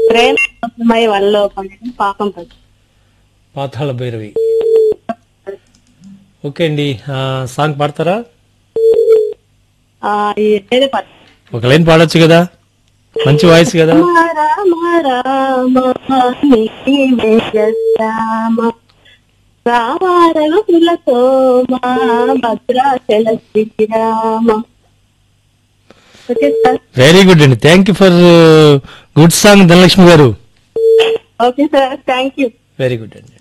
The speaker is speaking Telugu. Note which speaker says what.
Speaker 1: ప్రేమ కోసమై వల్లోకం పాపం పట్టు
Speaker 2: పాతాళ భైరవి ఓకే అండి ఆ, సాంగ్ పాడతారా
Speaker 1: ఆ, ఈ వేరే పాట
Speaker 2: ఒక లైన్ పాడొచ్చు కదా మంచి వాయిస్ కదా
Speaker 1: రామ రామ నీవే రామ రామారఘులతో మా Bhadrachala Srirama okay sir
Speaker 2: very good అండి thank you for good song Dhanalakshmi garu
Speaker 1: okay sir thank you
Speaker 2: very good అండి